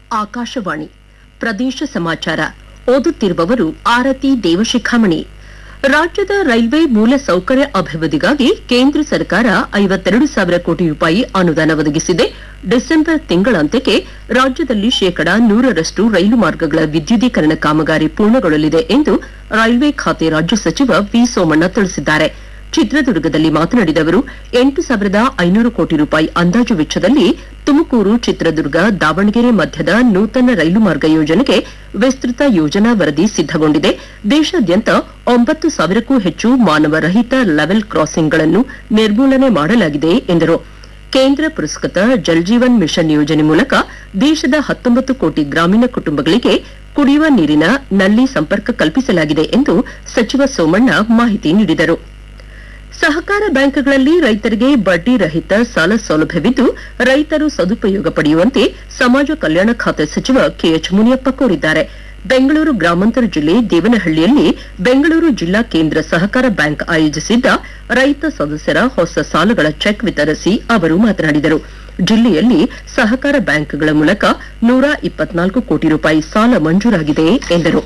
ಆಕಾಶವಾಣಿ ಪ್ರದೇಶ ಸಮಾಚಾರ ಓದುತ್ತಿರುವವರು ಆರತಿ ದೇವಶಿಖಾಮಣಿ ರಾಜ್ಯದ ರೈಲ್ವೆ ಮೂಲ ಸೌಕರ್ಯ ಅಭಿವೃದ್ಧಿಗಾಗಿ ಕೇಂದ್ರ ಸರ್ಕಾರ ಐವತ್ತೆರಡು ಸಾವಿರ ಕೋಟಿ ರೂಪಾಯಿ ಅನುದಾನ ಒದಗಿಸಿದೆ ಡಿಸೆಂಬರ್ ತಿಂಗಳಾಂತ್ಯಕ್ಕೆ ರಾಜ್ಯದಲ್ಲಿ ಶೇಕಡಾ ನೂರರಷ್ಟು ರೈಲು ಮಾರ್ಗಗಳ ವಿದ್ಯುದೀಕರಣ ಕಾಮಗಾರಿ ಪೂರ್ಣಗೊಳ್ಳಲಿದೆ ಎಂದು ರೈಲ್ವೆ ಖಾತೆ ರಾಜ್ಯ ಸಚಿವ ವಿ ಸೋಮಣ್ಣ ತಿಳಿಸಿದ್ದಾರೆ ಚಿತ್ರದುರ್ಗದಲ್ಲಿ ಮಾತನಾಡಿದ ಅವರು ಎಂಟು ಸಾವಿರದ ಐನೂರು ಕೋಟಿ ರೂಪಾಯಿ ಅಂದಾಜು ವೆಚ್ಚದಲ್ಲಿ ತುಮಕೂರು ಚಿತ್ರದುರ್ಗ ದಾವಣಗೆರೆ ಮಧ್ಯದ ನೂತನ ರೈಲು ಮಾರ್ಗ ಯೋಜನೆಗೆ ವಿಸ್ತೃತ ಯೋಜನಾ ವರದಿ ಸಿದ್ದಗೊಂಡಿದೆ ದೇಶಾದ್ಯಂತ ಒಂಬತ್ತು ಸಾವಿರಕ್ಕೂ ಹೆಚ್ಚು ಮಾನವ ರಹಿತ ಲೆವೆಲ್ ಕ್ರಾಸಿಂಗ್ಗಳನ್ನು ನಿರ್ಮೂಲನೆ ಮಾಡಲಾಗಿದೆ ಎಂದರು ಕೇಂದ್ರ ಪುರಸ್ಕೃತ ಜಲ್ಜೀವನ್ ಮಿಷನ್ ಯೋಜನೆ ಮೂಲಕ ದೇಶದ ಹತ್ತೊಂಬತ್ತು ಕೋಟಿ ಗ್ರಾಮೀಣ ಕುಟುಂಬಗಳಿಗೆ ಕುಡಿಯುವ ನೀರಿನ ನಲ್ಲಿ ಸಂಪರ್ಕ ಕಲ್ಪಿಸಲಾಗಿದೆ ಎಂದು ಸಚಿವ ಸೋಮಣ್ಣ ಮಾಹಿತಿ ನೀಡಿದರು ಸಹಕಾರ ಬ್ಯಾಂಕ್ಗಳಲ್ಲಿ ರೈತರಿಗೆ ಬಡ್ಡಿ ರಹಿತ ಸಾಲ ಸೌಲಭ್ಯವಿದ್ದು ರೈತರು ಸದುಪಯೋಗ ಪಡೆಯುವಂತೆ ಸಮಾಜ ಕಲ್ಯಾಣ ಖಾತೆ ಸಚಿವ ಕೆಎಚ್ ಮುನಿಯಪ್ಪ ಕೋರಿದ್ದಾರೆ ಬೆಂಗಳೂರು ಗ್ರಾಮಾಂತರ ಜಿಲ್ಲೆ ದೇವನಹಳ್ಳಿಯಲ್ಲಿ ಬೆಂಗಳೂರು ಜಿಲ್ಲಾ ಕೇಂದ್ರ ಸಹಕಾರ ಬ್ಯಾಂಕ್ ಆಯೋಜಿಸಿದ್ದ ರೈತ ಸದಸ್ಯರ ಹೊಸ ಸಾಲಗಳ ಚೆಕ್ ವಿತರಿಸಿ ಅವರು ಮಾತನಾಡಿದರು ಜಿಲ್ಲೆಯಲ್ಲಿ ಸಹಕಾರ ಬ್ಯಾಂಕ್ಗಳ ಮೂಲಕ ನೂರ ಇಪ್ಪತ್ನಾಲ್ಕು ಕೋಟಿ ರೂಪಾಯಿ ಸಾಲ ಮಂಜೂರಾಗಿದೆ ಎಂದರು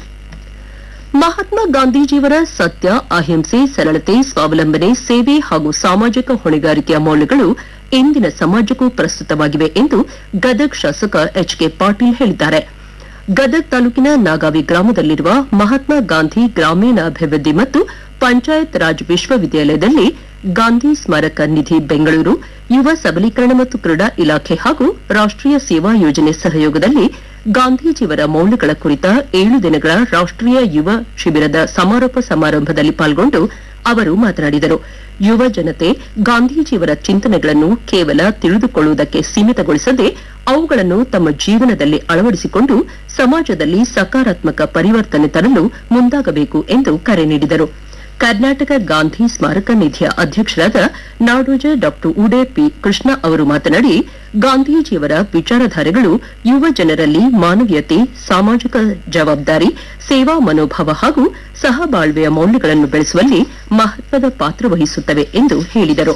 ಮಹಾತ್ಮ ಗಾಂಧೀಜಿಯವರ ಸತ್ಯ ಅಹಿಂಸೆ ಸರಳತೆ ಸ್ವಾವಲಂಬನೆ ಸೇವೆ ಹಾಗೂ ಸಾಮಾಜಿಕ ಹೊಣೆಗಾರಿಕೆಯ ಮೌಲ್ಯಗಳು ಇಂದಿನ ಸಮಾಜಕ್ಕೂ ಪ್ರಸ್ತುತವಾಗಿವೆ ಎಂದು ಗದಗ್ ಶಾಸಕ ಎಚ್ ಕೆ ಪಾಟೀಲ್ ಹೇಳಿದ್ದಾರೆ ಗದಗ್ ತಾಲೂಕಿನ ನಾಗಾವಿ ಗ್ರಾಮದಲ್ಲಿರುವ ಮಹಾತ್ಮ ಗಾಂಧಿ ಗ್ರಾಮೀಣಾಭಿವೃದ್ಧಿ ಮತ್ತು ಪಂಚಾಯತ್ ರಾಜ್ ವಿಶ್ವವಿದ್ಯಾಲಯದಲ್ಲಿ ಗಾಂಧಿ ಸ್ಮಾರಕ ನಿಧಿ ಬೆಂಗಳೂರು ಯುವ ಸಬಲೀಕರಣ ಮತ್ತು ಕ್ರೀಡಾ ಇಲಾಖೆ ಹಾಗೂ ರಾಷ್ಟೀಯ ಸೇವಾ ಯೋಜನೆ ಸಹಯೋಗದಲ್ಲಿ ಗಾಂಧೀಜಿಯವರ ಮೌಲ್ಯಗಳ ಕುರಿತ ಏಳು ದಿನಗಳ ರಾಷ್ಟೀಯ ಯುವ ಶಿಬಿರದ ಸಮಾರೋಪ ಸಮಾರಂಭದಲ್ಲಿ ಪಾಲ್ಗೊಂಡು ಅವರು ಮಾತನಾಡಿದರು ಯುವ ಜನತೆ ಗಾಂಧೀಜಿಯವರ ಚಿಂತನೆಗಳನ್ನು ಕೇವಲ ತಿಳಿದುಕೊಳ್ಳುವುದಕ್ಕೆ ಸೀಮಿತಗೊಳಿಸದೆ ಅವುಗಳನ್ನು ತಮ್ಮ ಜೀವನದಲ್ಲಿ ಅಳವಡಿಸಿಕೊಂಡು ಸಮಾಜದಲ್ಲಿ ಸಕಾರಾತ್ಮಕ ಪರಿವರ್ತನೆ ತರಲು ಮುಂದಾಗಬೇಕು ಎಂದು ಕರೆ ನೀಡಿದರು ಕರ್ನಾಟಕ ಗಾಂಧಿ ಸ್ಮಾರಕ ನಿಧಿಯ ಅಧ್ಯಕ್ಷರಾದ ನಾಡೋಜ ಡಾ ಉಡೇ ಪಿ ಕೃಷ್ಣ ಅವರು ಮಾತನಾಡಿ ಗಾಂಧೀಜಿಯವರ ವಿಚಾರಧಾರೆಗಳು ಯುವ ಜನರಲ್ಲಿ ಮಾನವೀಯತೆ ಸಾಮಾಜಿಕ ಜವಾಬ್ದಾರಿ ಸೇವಾ ಮನೋಭಾವ ಹಾಗೂ ಸಹಬಾಳ್ವೆಯ ಮೌಲ್ಯಗಳನ್ನು ಬೆಳೆಸುವಲ್ಲಿ ಮಹತ್ವದ ಪಾತ್ರ ವಹಿಸುತ್ತವೆ ಎಂದು ಹೇಳಿದರು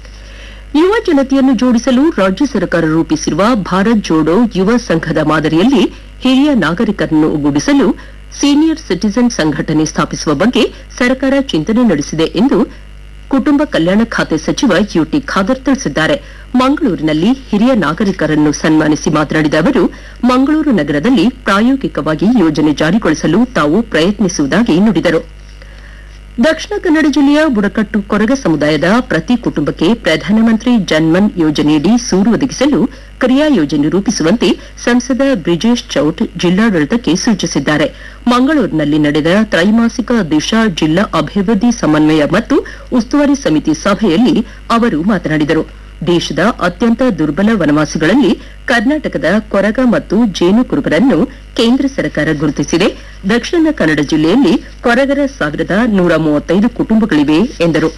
ಯುವ ಜನತೆಯನ್ನು ಜೋಡಿಸಲು ರಾಜ್ಯ ಸರ್ಕಾರ ರೂಪಿಸಿರುವ ಭಾರತ್ ಜೋಡೋ ಯುವ ಸಂಘದ ಮಾದರಿಯಲ್ಲಿ ಹಿರಿಯ ನಾಗರಿಕರನ್ನು ಒಗ್ಗೂಡಿಸಲು ಸೀನಿಯರ್ ಸಿಟಿಜನ್ ಸಂಘಟನೆ ಸ್ಥಾಪಿಸುವ ಬಗ್ಗೆ ಸರ್ಕಾರ ಚಿಂತನೆ ನಡೆಸಿದೆ ಎಂದು ಕುಟುಂಬ ಕಲ್ಯಾಣ ಖಾತೆ ಸಚಿವ ಯುಟಿ ಖಾದರ್ ತಿಳಿಸಿದ್ದಾರೆ ಮಂಗಳೂರಿನಲ್ಲಿ ಹಿರಿಯ ನಾಗರಿಕರನ್ನು ಸನ್ಮಾನಿಸಿ ಮಾತನಾಡಿದ ಅವರು ಮಂಗಳೂರು ನಗರದಲ್ಲಿ ಪ್ರಾಯೋಗಿಕವಾಗಿ ಯೋಜನೆ ಜಾರಿಗೊಳಿಸಲು ತಾವು ಪ್ರಯತ್ನಿಸುವುದಾಗಿ ನುಡಿದರು ದಕ್ಷಿಣ ಕನ್ನಡ ಜಿಲ್ಲೆಯ ಬುಡಕಟ್ಟು ಕೊರಗ ಸಮುದಾಯದ ಪ್ರತಿ ಕುಟುಂಬಕ್ಕೆ ಪ್ರಧಾನಮಂತ್ರಿ ಜನ್ಮನ್ ಯೋಜನೆಯಡಿ ಸೂರು ಒದಗಿಸಲು ಕ್ರಿಯಾ ಯೋಜನೆ ರೂಪಿಸುವಂತೆ ಸಂಸದ ಬ್ರಿಜೇಶ್ ಚೌಟ್ ಜಿಲ್ಲಾಡಳಿತಕ್ಕೆ ಸೂಚಿಸಿದ್ದಾರೆ ಮಂಗಳೂರಿನಲ್ಲಿ ನಡೆದ ತ್ರೈಮಾಸಿಕ ದಿಶಾ ಜಿಲ್ಲಾ ಅಭಿವೃದ್ಧಿ ಸಮನ್ವಯ ಮತ್ತು ಉಸ್ತುವಾರಿ ಸಮಿತಿ ಸಭೆಯಲ್ಲಿ ಅವರು ಮಾತನಾಡಿದರು ದೇಶದ ಅತ್ಯಂತ ದುರ್ಬಲ ವನವಾಸಿಗಳಲ್ಲಿ ಕರ್ನಾಟಕದ ಕೊರಗ ಮತ್ತು ಜೇನು ಕುರುಬರನ್ನು ಕೇಂದ್ರ ಸರ್ಕಾರ ಗುರುತಿಸಿದೆ ದಕ್ಷಿಣ ಕನ್ನಡ ಜಿಲ್ಲೆಯಲ್ಲಿ ಕೊರಗರ ಸಾವಿರದ ನೂರ ಮೂವತ್ತೈದು ಕುಟುಂಬಗಳಿವೆ ಎಂದರು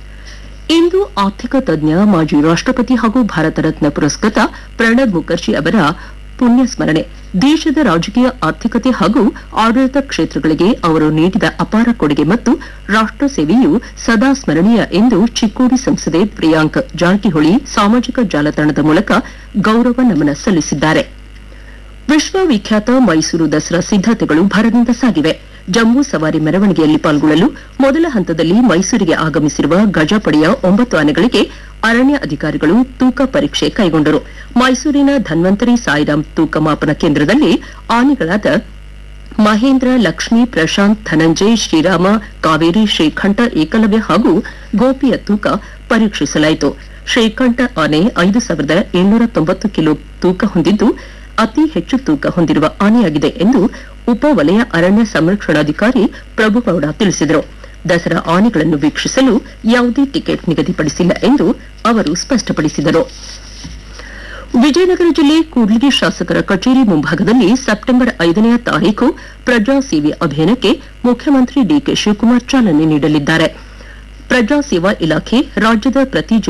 ಇಂದು ಆರ್ಥಿಕ ತಜ್ಞ ಮಾಜಿ ರಾಷ್ಟಪತಿ ಹಾಗೂ ಭಾರತ ರತ್ನ ಪುರಸ್ಕೃತ ಪ್ರಣಬ್ ಮುಖರ್ಜಿ ಅವರ ಪುಣ್ಯ ಸ್ಮರಣೆ ದೇಶದ ರಾಜಕೀಯ ಆರ್ಥಿಕತೆ ಹಾಗೂ ಆಡಳಿತ ಕ್ಷೇತ್ರಗಳಿಗೆ ಅವರು ನೀಡಿದ ಅಪಾರ ಕೊಡುಗೆ ಮತ್ತು ರಾಷ್ಟ ಸೇವೆಯು ಸದಾ ಸ್ಮರಣೀಯ ಎಂದು ಚಿಕ್ಕೋಡಿ ಸಂಸದೆ ಪ್ರಿಯಾಂಕ್ ಜಾರಕಿಹೊಳಿ ಸಾಮಾಜಿಕ ಜಾಲತಾಣದ ಮೂಲಕ ಗೌರವ ನಮನ ಸಲ್ಲಿಸಿದ್ದಾರೆ ವಿಶ್ವವಿಖ್ಯಾತ ಮೈಸೂರು ದಸರಾ ಸಿದ್ದತೆಗಳು ಭರದಿಂದ ಸಾಗಿವೆ ಜಂಬೂ ಸವಾರಿ ಮೆರವಣಿಗೆಯಲ್ಲಿ ಪಾಲ್ಗೊಳ್ಳಲು ಮೊದಲ ಹಂತದಲ್ಲಿ ಮೈಸೂರಿಗೆ ಆಗಮಿಸಿರುವ ಗಜಪಡೆಯ ಒಂಬತ್ತು ಆನೆಗಳಿಗೆ ಅರಣ್ಯ ಅಧಿಕಾರಿಗಳು ತೂಕ ಪರೀಕ್ಷೆ ಕೈಗೊಂಡರು ಮೈಸೂರಿನ ಧನ್ವಂತರಿ ಸಾಯಿರಾಮ್ ತೂಕ ಮಾಪನ ಕೇಂದ್ರದಲ್ಲಿ ಆನೆಗಳಾದ ಮಹೇಂದ್ರ ಲಕ್ಷ್ಮಿ ಪ್ರಶಾಂತ್ ಧನಂಜಯ್ ಶ್ರೀರಾಮ ಕಾವೇರಿ ಶ್ರೀಕಂಠ ಏಕಲವ್ಯ ಹಾಗೂ ಗೋಪಿಯ ತೂಕ ಪರೀಕ್ಷಿಸಲಾಯಿತು ಶ್ರೀಕಂಠ ಆನೆ ಐದು ಸಾವಿರದ ಏಳ್ನೂರ ತೊಂಬತ್ತು ಕಿಲೋ ತೂಕ ಹೊಂದಿದ್ದು ಅತಿ ಹೆಚ್ಚು ತೂಕ ಹೊಂದಿರುವ ಆನೆಯಾಗಿದೆ ಎಂದು ಉಪ ವಲಯ ಅರಣ್ಯ ಸಂರಕ್ಷಣಾಧಿಕಾರಿ ಪ್ರಭುಗೌಡ ತಿಳಿಸಿದರು ದಸರಾ ಆನೆಗಳನ್ನು ವೀಕ್ಷಿಸಲು ಯಾವುದೇ ಟಿಕೆಟ್ ನಿಗದಿಪಡಿಸಿಲ್ಲ ಎಂದು ಅವರು ಸ್ಪಷ್ಟಪಡಿಸಿದರು ವಿಜಯನಗರ ಜಿಲ್ಲೆ ಕೂಡ್ಲಿಗಿ ಶಾಸಕರ ಕಚೇರಿ ಮುಂಭಾಗದಲ್ಲಿ ಸೆಪ್ಟೆಂಬರ್ ಐದನೆಯ ತಾರೀಕು ಪ್ರಜಾ ಸೇವೆ ಅಭಿಯಾನಕ್ಕೆ ಮುಖ್ಯಮಂತ್ರಿ ಡಿಕೆ ಶಿವಕುಮಾರ್ ಚಾಲನೆ ನೀಡಲಿದ್ದಾರೆ ಪ್ರಜಾ ಸೇವಾ ಇಲಾಖೆ ರಾಜ್ಯದ ಪ್ರತಿ